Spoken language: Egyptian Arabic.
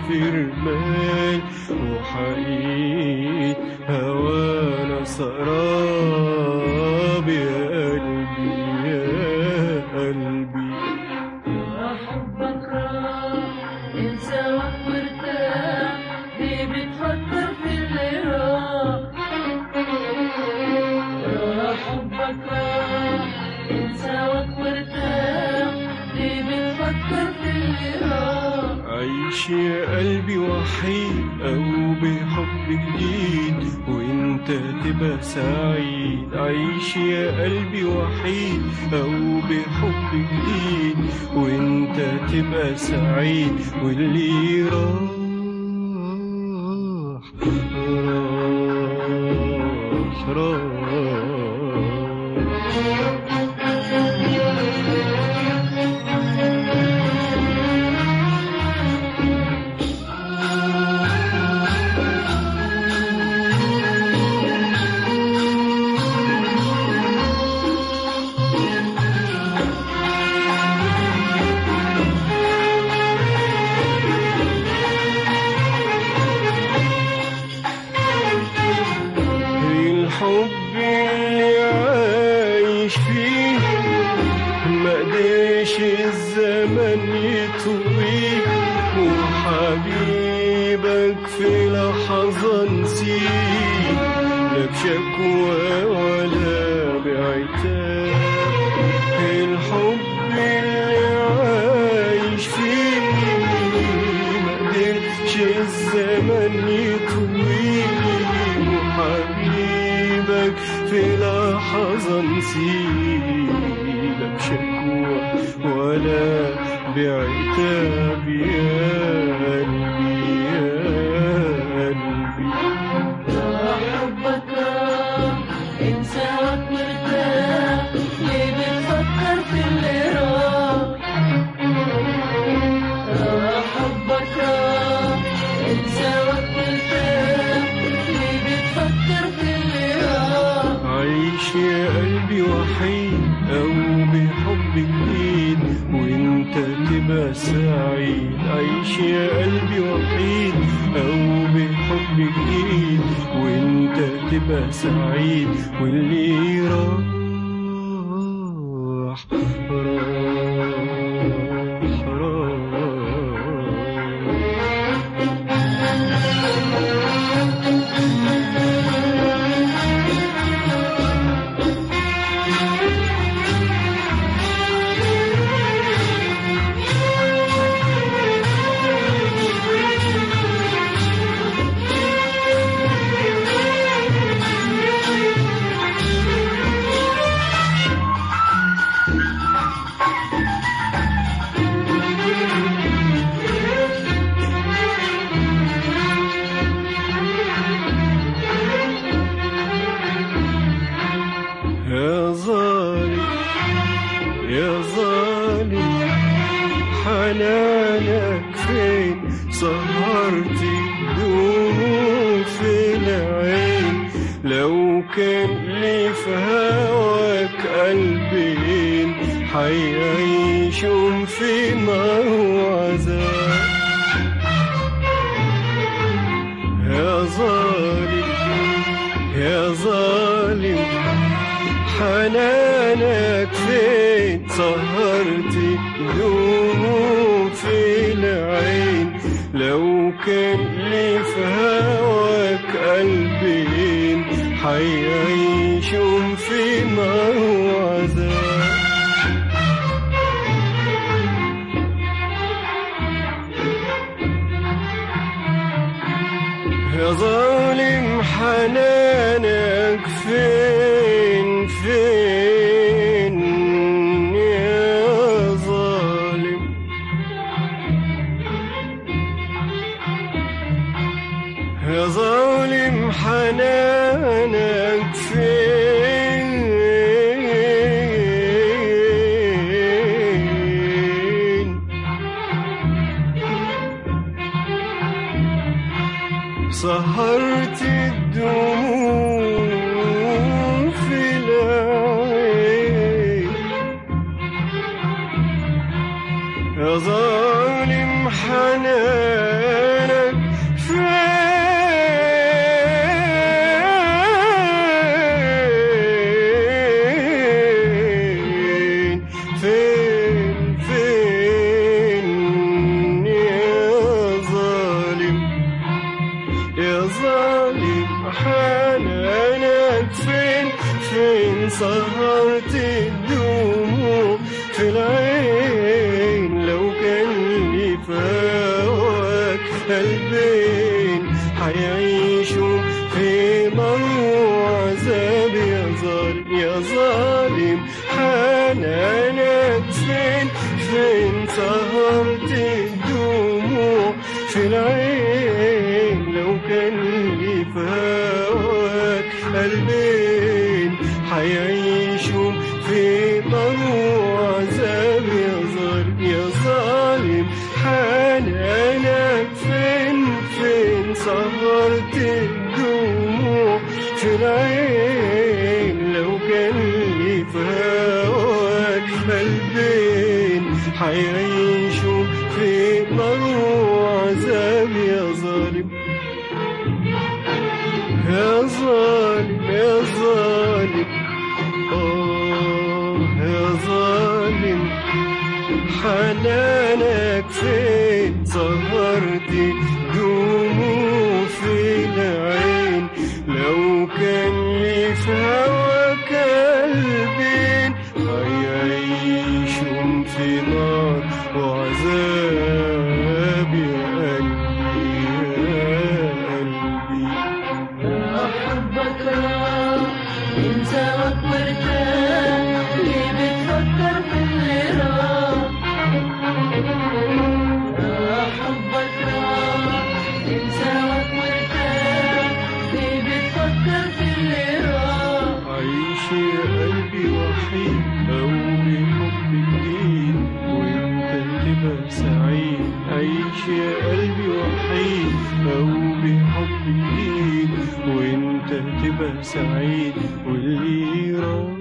في رمال وحقيقي هوانا سراب يا قلبي يا قلبي حبك راح انسى وارتاح ليه بتفكر في اللي راح راح حبك راح انسى وارتاح ليه بتفكر في اللي راح عيش يا قلبي وحيد أو بحب جديد وانت تبقى سعيد عيش يا قلبي وحيد أو بحب جديد وانت تبقى سعيد واللي راح راح راح الحب اللي عايش فيه ما قدرش الزمن يطويه وحبيبك في لحظة نسيه لا بشكوى ولا بعتاب الحب اللي عايش فيه ما قدرش الزمن يطويه وحبيبك في لحظة نسيبك شكوى ولا بعتاب يا قلبي يا قلبي راح حبك راح انسى وارتاح ليه بتفكر في اللي راح راح حبك راح انسى وارتاح ليه بتفكر في اللي راح عيش يا قلبي وحيد أو بحب جديد وانت تبقى سعيد عيش يا قلبي وحيد أو بحب جديد وانت تبقى سعيد واللي راح راح راح يا ظالم يا ظالم حنانك فين سهرتي دموع في العين لو كان لي في هواك قلبين حيعيشوا في نار وعذاب يا ظالم يا ظالم حنانك فين سهرتي دموع في العين لو كان لي في هواك قلبين حيعيشوا في نار وعذاب يا ظالم حنانك فين فين يا ظالم يا ظالم حنانك فين سهرت الدموع في العين يا ظالم حنان سهرت الدموع في العين لو كان لي فواك قلبين حيعيشوا في نار وعذاب يا ظالم يا ظالم حنانك فين فين سهرت الدموع في العين لو كان لي فواك قلبين حيعيشوا في نار وعذاب يا ظالم يا ظالم حنانك فين فين سهرت الدموع في العين لو كان لي فواك قلبين حيعيشوا في نار وعذاب يا ظالم يا ظالم يا ظالم آه يا ظالم حنانك فين سهرت دموع في العين لو كان لي في هواك قلبين هيعيشوا في نار وعذاب يا قلبي يا قلبي أحبك انسى وارتاح ليه بتفكر في اللي راح أحبك انسى وارتاح ليه بتفكر في اللي راح عيش يا قلبي وحيد أو بحب جديد وانت تبقى سعيد عيش يا قلبي وحيد أو بحب جديد وانت تبقى سعيد واللي راح